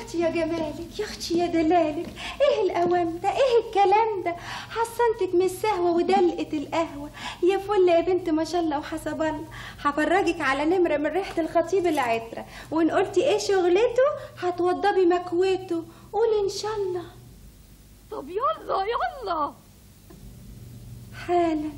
اختي يا جمالك يا اختي يا دلالك ايه القوام ده ايه الكلام ده حصنتك من السهوه ودلقه القهوه يا فل يا بنت ما شاء الله وحسب الله هفرجك على نمره من ريحه الخطيب العطره وان قلتي ايه شغلته هتوضبي مكوته قولي ان شاء الله طب يلا يلا حالا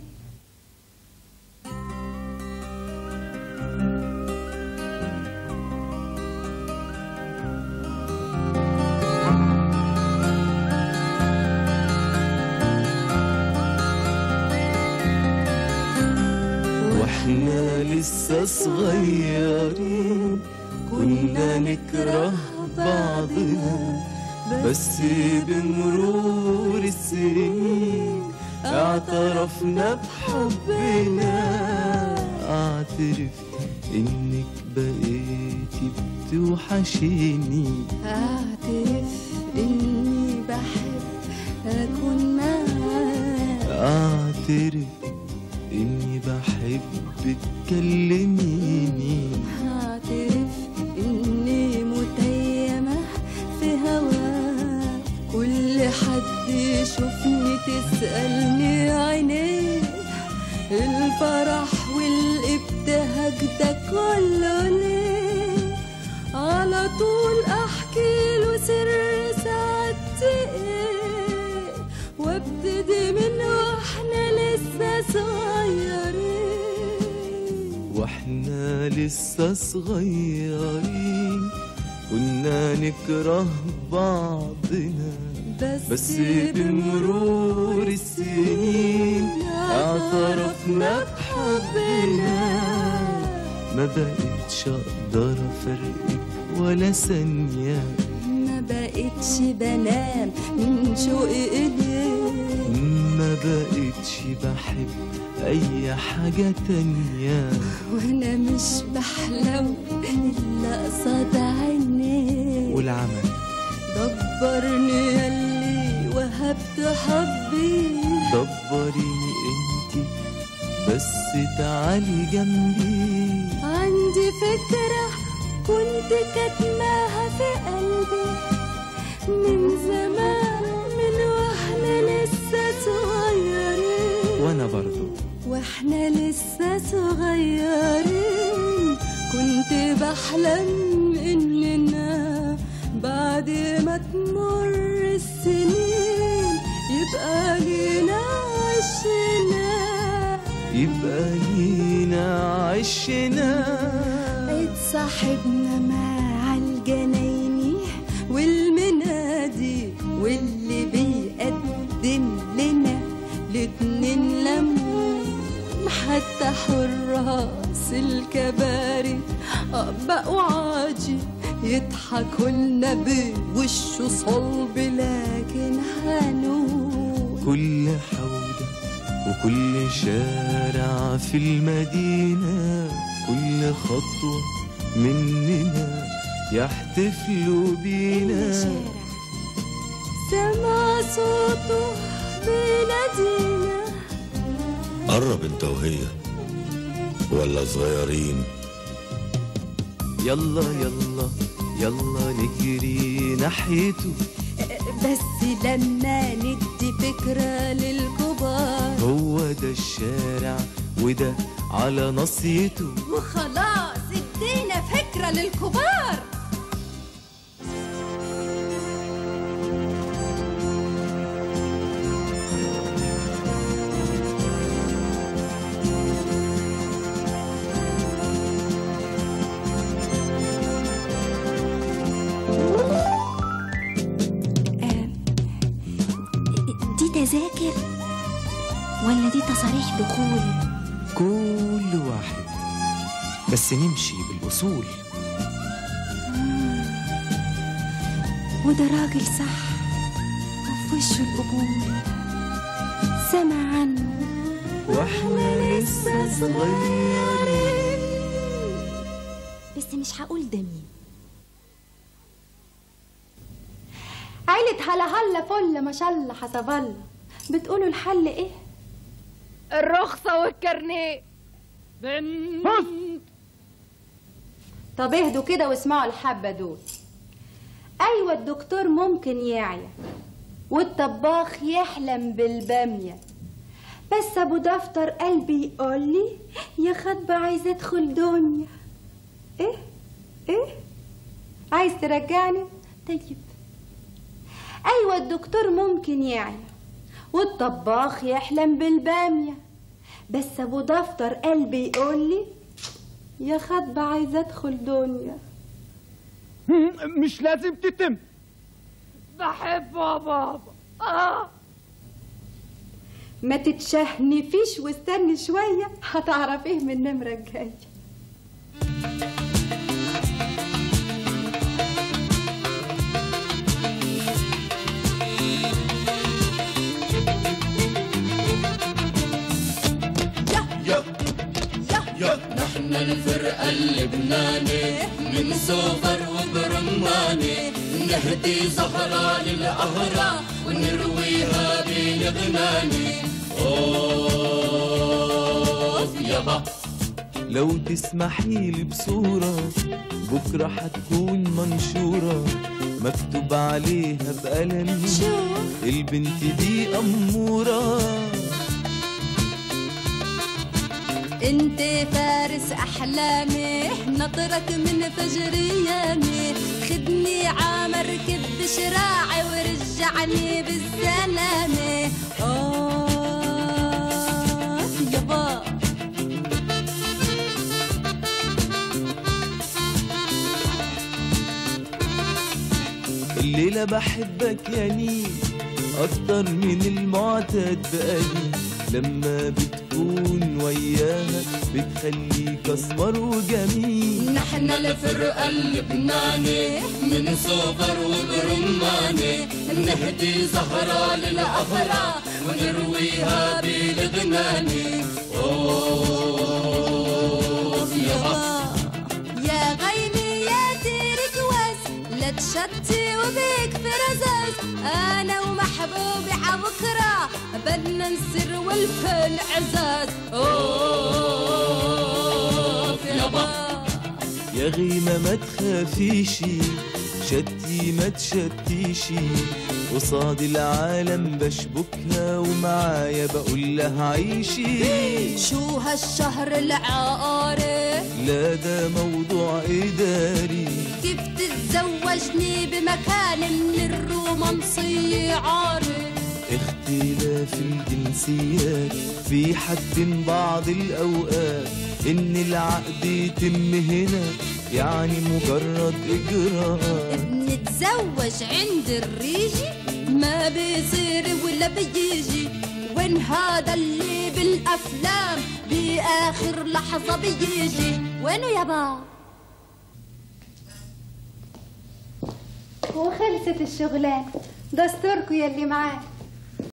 واحنا لسه صغيرين كنا نكره بعضنا بس بمرور السنين اعترفنا بحبنا اعترف انك بقيتي بتوحشيني اعترف اني بحب اكون معاك اعترف اني بحبك كلميني اعترف اني متيمة في هواك كل حد يشوفني تسألني عينيه الفرح والابتهاج ده كله ليه على طول احكي له سر سعادتي ايه وابتدي من واحنا لسه صغيرين واحنا لسه صغيرين كنا نكره بعضنا بس, بس بمرور السنين اعترفنا بحبنا ما بقتش اقدر افرقك ولا ثانية ما بقتش بنام من شوق ايديك ما بقتش بحب اي حاجة تانية وانا مش بحلم الا قصاد عينيك والعمل دبرني يلي وهبت حبي دبريني انتي بس تعالي جنبي عندي فكرة كنت كاتماها في قلبي من زمان من واحنا لسه صغيرين وانا برضو واحنا لسه صغيرين كنت بحلم اننا بعد ما تمر السنين يبقى لينا عشنا يبقى لينا عشنا اتصاحبنا مع الجنايني والمنادي واللي بيقدم لنا الاتنين لمون حتى حراس الكباري بقوا عاجي يضحكوا لنا بوشه صلب لكن حنون كل حودة وكل شارع في المدينة كل خطوة مننا يحتفلوا بينا سمع صوته بينادينا قرب انت وهي ولا صغيرين يلا يلا يلا نجري ناحيته بس لما ندي فكرة للكبار هو ده الشارع وده على نصيته وخلاص ادينا فكرة للكبار دي تذاكر ولا دي تصاريح دخول كل واحد بس نمشي بالأصول وده راجل صح وفي وشه القبول سمع عنه واحنا لسه صغيرين بس مش هقول ده مين عيلة هلا هلا فل ما شاء الله حسب الله بتقولوا الحل ايه؟ الرخصة والكارنيه بنت طب اهدوا كده واسمعوا الحبة دول ايوه الدكتور ممكن يعيا والطباخ يحلم بالباميه بس ابو دفتر قلبي يقول لي يا خطبه عايزه ادخل دنيا ايه ايه عايز ترجعني طيب ايوه الدكتور ممكن يعيا والطباخ يحلم بالباميه بس ابو دفتر قلبي يقول لي يا خطبه عايزه ادخل دنيا مش لازم تتم بحبه يا بابا اه ما تتشهنفيش واستني شويه هتعرفيه من النمره الجايه نحن الفرقة اللبناني من سوبر وبرماني نهدي زهرة للأهرة ونرويها بلبناني أوف يابا لو تسمحي لي بصورة بكرة حتكون منشورة مكتوب عليها بقلم البنت دي أمورة انت فارس احلامي نطرك من فجر ايامي خدني عمركب بشراعي ورجعني بالسلامة آه يابا الليلة بحبك يا نيل أكتر من المعتاد بقالي لما بتكون وياها بتخليك أسمر وجميل نحن الفرقة اللبناني من سوبر وبرماني نهدي زهرة للأهرة ونرويها بلبناني أوف يابا يا غيمي يا تيرك واس لا تشتي وبيك فرزاز انا ومحبوبي عبكرة بدنا نسر والكل عزاز اوف يابا. يا غيمة ما تخافيشي شتي ما تشتيشي قصاد العالم بشبكها ومعايا بقول لها عيشي شو هالشهر العقاري لا ده موضوع إداري كيف تتزوجني بمكان من الرومانسية عاري اختلاف الجنسيات في حد بعض الأوقات إن العقد يتم هنا يعني مجرد إجراء نتزوج عند الريجي ما بيصير ولا بيجي وين هذا اللي بالافلام باخر لحظه بيجي وينه يابا وخلصت الشغلانه دستوركوا يلي معاه